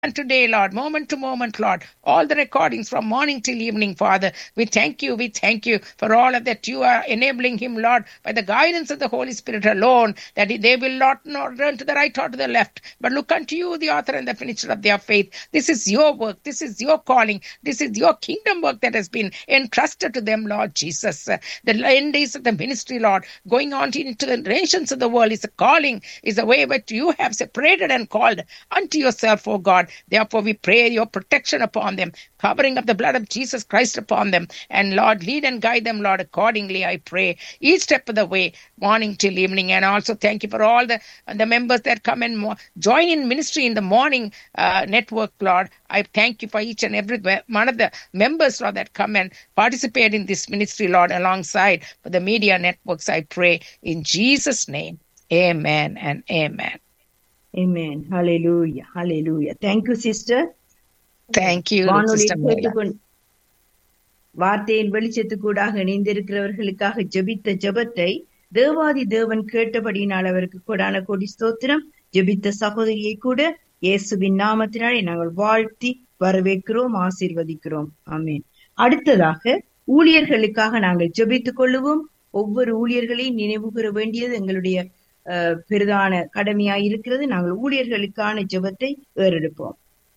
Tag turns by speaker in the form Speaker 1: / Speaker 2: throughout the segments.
Speaker 1: And today, Lord, moment to moment, Lord, all the recordings from morning till evening, Father, we thank you, we thank you for all of that you are enabling him, Lord, by the guidance of the Holy Spirit alone, that they will not, not run to the right or to the left, but look unto you, the author and the finisher of their faith. This is your work, this is your calling, this is your kingdom work that has been entrusted to them, Lord Jesus. Uh, The end days of the ministry, Lord, going on into the nations of the world is a calling, is a way that you have separated and called unto yourself, O God. Therefore, we pray your protection upon them, covering of the blood of Jesus Christ upon them. And Lord, lead and guide them, Lord, accordingly, I pray, each step of the way, morning till evening. And also thank you for all the, the members that come and mo- join in ministry in the morning uh, network, Lord. I thank you for each and every one of the members, Lord, that come and participate in this ministry, Lord, alongside for the media networks. I pray in Jesus' name. Amen and amen.
Speaker 2: Amen. Hallelujah. Hallelujah. Thank you, sister.
Speaker 1: Thank you,
Speaker 2: வானொலி
Speaker 1: Sister Mela.
Speaker 2: கேட்டுக்கொண்டு வார்த்தையின் வெளிச்சத்துக்கூடாக இணைந்திருக்கிறவர்களுக்காக ஜெபித்த ஜெபத்தை தேவாதி தேவன் கேட்டபடியினால் அவருக்கு கொடான கொடி ஸ்தோத்திரம் ஜெபித்த சகோதரியை கூட இயேசுவின் நாமத்தினாலே நாங்கள் வாழ்த்தி வரவேற்கிறோம் ஆசீர்வதிக்கிறோம் ஆமென் அடுத்ததாக ஊழியர்களுக்காக நாங்கள் ஜெபித்துக் கொள்ளுவோம் ஒவ்வொரு ஊழியர்களையும் நினைவு கூற வேண்டியது எங்களுடைய அஹ், பிரதான கடமையாய் இருக்கிறது நாங்கள் ஊழியர்களுக்கான ஜெபத்தை ஏறெடுப்போம்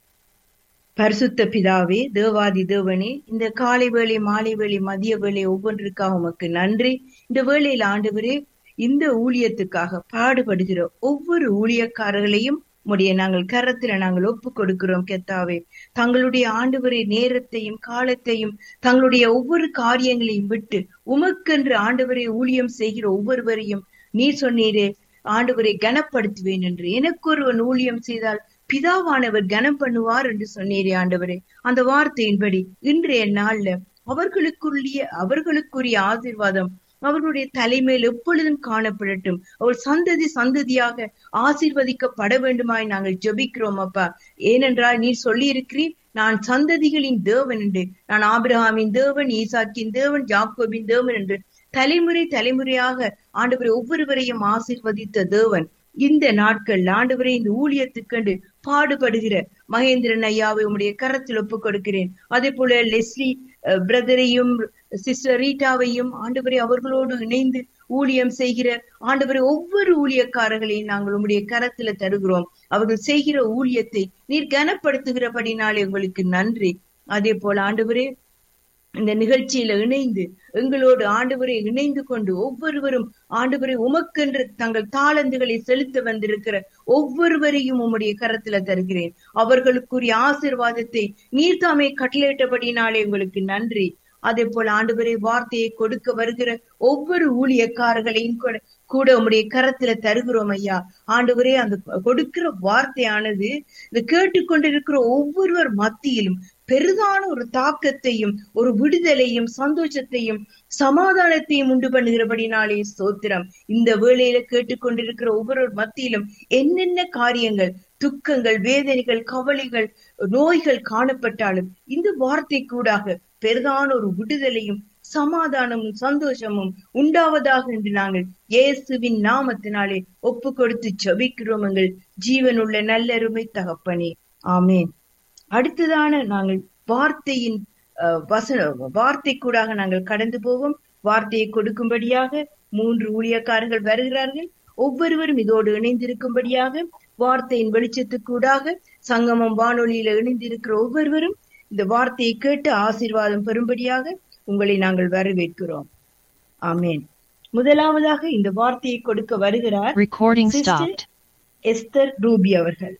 Speaker 2: பரிசுத்த பிதாவே தேவாதி தேவனே இந்த காலை வேளை மாலை வேளை மதிய வேளை ஒவ்வொன்றுக்காக உமக்கு நன்றி இந்த வேளையில் ஆண்டவரே இந்த ஊழியத்துக்காக பாடுபடுகிற ஒவ்வொரு ஊழியக்காரர்களையும் உடைய நாங்கள் கரத்துல நாங்கள் ஒப்பு கொடுக்கிறோம் கெத்தாவே தங்களுடைய ஆண்டவரை நேரத்தையும் காலத்தையும் தங்களுடைய ஒவ்வொரு காரியங்களையும் விட்டு உமக்கென்று ஆண்டவரை ஊழியம் செய்கிற ஒவ்வொருவரையும் நீர் சொன்னீரே ஆண்டவரை கனப்படுத்துவேன் என்று எனக்கு ஒருவன் ஊழியம் செய்தால் பிதாவானவர் கனம் பண்ணுவார் என்று சொன்னீரே ஆண்டவரே அந்த வார்த்தையின்படி இன்றைய நாள்ல அவர்களுக்குரிய அவர்களுக்குரிய ஆசீர்வாதம் அவர்களுடைய தலைமையில் எப்பொழுதும் காணப்படட்டும் அவர் சந்ததி சந்ததியாக ஆசீர்வதிக்கப்பட வேண்டுமாய் நாங்கள் ஜெபிக்கிறோம் அப்பா ஏனென்றால் நீர் சொல்லி இருக்கிறீர் நான் சந்ததிகளின் தேவன் என்று நான் ஆபிரகாமின் தேவன் ஈசாக்கின் தேவன் ஜாக்கோபின் தேவன் என்று தலைமுறை தலைமுறையாக ஆண்டவரை ஒவ்வொருவரையும் ஆசீர்வதித்த தேவன் இந்த நாட்கள் ஆண்டவரை இந்த ஊழியத்துக்கண்டு பாடுபடுகிற மகேந்திரன் ஐயாவை உம்முடைய கரத்தில் ஒப்புக் கொடுக்கிறேன் அதே போல லெஸ்லி அஹ், பிரதரையும் சிஸ்டர் ரீட்டாவையும் ஆண்டவரை அவர்களோடு இணைந்து ஊழியம் செய்கிற ஆண்டவரை ஒவ்வொரு ஊழியக்காரர்களையும் நாங்கள் உம்முடைய கரத்துல தருகிறோம் அவர்கள் செய்கிற ஊழியத்தை நீர் கனப்படுத்துகிறபடினாலே உங்களுக்கு நன்றி அதே போல ஆண்டவரே இந்த நிகழ்ச்சியில இணைந்து எங்களோடு ஆண்டவரை இணைந்து கொண்டு ஒவ்வொருவரும் ஆண்டவரை உமக்கென்று தங்கள் தாளந்துகளை செலுத்த வந்திருக்கிற ஒவ்வொருவரையும் உம்முடைய கரத்துல தருகிறேன் அவர்களுக்குரிய ஆசீர்வாதத்தை நீர்தாமே கட்டளையிட்டபடினாலே உங்களுக்கு நன்றி அதே போல ஆண்டவரை வார்த்தையை கொடுக்க வருகிற ஒவ்வொரு ஊழியக்காரர்களையும் கூட கூட உம்முடைய கரத்துல தருகிறோம் ஐயா ஆண்டவரே அந்த கொடுக்கிற வார்த்தையானது இந்த கேட்டுக்கொண்டிருக்கிற ஒவ்வொருவர் மத்தியிலும் பெரிதான ஒரு தாக்கத்தையும் ஒரு விடுதலையும் சந்தோஷத்தையும் சமாதானத்தையும் உண்டு பண்ணுகிறபடினாலே ஸ்தோத்திரம் இந்த வேளையில கேட்டுக்கொண்டிருக்கிற ஒவ்வொரு மத்தியிலும் என்னென்ன காரியங்கள் துக்கங்கள் வேதனைகள் கவலைகள் நோய்கள் காணப்பட்டாலும் இந்த வார்த்தை கூடாக பெரிதான ஒரு விடுதலையும் சமாதானமும் சந்தோஷமும் உண்டாவதாக என்று நாங்கள் இயேசுவின் நாமத்தினாலே ஒப்பு கொடுத்து ஜெபிக்கிறோம் எங்கள் ஜீவனுள்ள நல்லருமை தகப்பனே ஆமென் அடுத்ததான நாங்கள் வார்த்தையின் அஹ், வசன வார்த்தை கூடாக நாங்கள் கடந்து போவோம் வார்த்தையை கொடுக்கும்படியாக மூன்று ஊழியக்காரர்கள் வருகிறார்கள் ஒவ்வொருவரும் இதோடு இணைந்திருக்கும்படியாக வார்த்தையின் வெளிச்சத்துக்கூடாக சங்கமம் வானொலியில இணைந்திருக்கிற ஒவ்வொருவரும் இந்த வார்த்தையை கேட்டு ஆசீர்வாதம் பெறும்படியாக உங்களை நாங்கள் வரவேற்கிறோம் ஆமென் முதலாவதாக இந்த வார்த்தையை கொடுக்க வருகிறார்
Speaker 3: Recording
Speaker 2: Sister?
Speaker 3: stopped.
Speaker 2: Esther Ruby அவர்கள்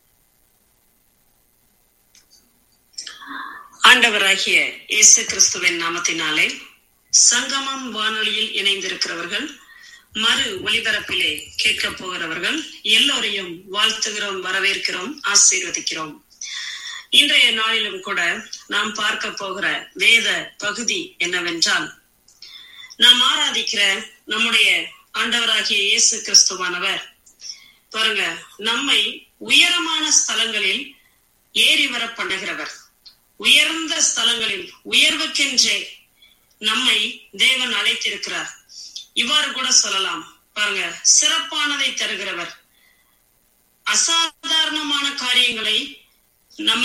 Speaker 4: ஆண்டவராகிய இயேசு கிறிஸ்துவின் நாமத்தினாலே சங்கமம் வானொலியில் இணைந்திருக்கிறவர்கள் மறு ஒலிபரப்பிலே கேட்க போகிறவர்கள் எல்லோரையும் வாழ்த்துகிறோம் வரவேற்கிறோம் ஆசீர்வதிக்கிறோம் இன்றைய நாளிலும் கூட நாம் பார்க்க போகிற வேத பகுதி என்னவென்றால் நாம் ஆராதிக்கிற நம்முடைய ஆண்டவராகிய இயேசு கிறிஸ்துவானவர் பாருங்க நம்மை உயரமான ஸ்தலங்களில் ஏறி வர பண்ணுகிறவர் உயர்ந்த ஸ்தலங்களில் உயர்வுக்கென்றே நம்மை தேவன் அழைத்திருக்கிறார் இவ்வாறு கூட சொல்லலாம் பாருங்க சிறப்பானதை தருகிறவர் அசாதாரணமான காரியங்களை நம்மை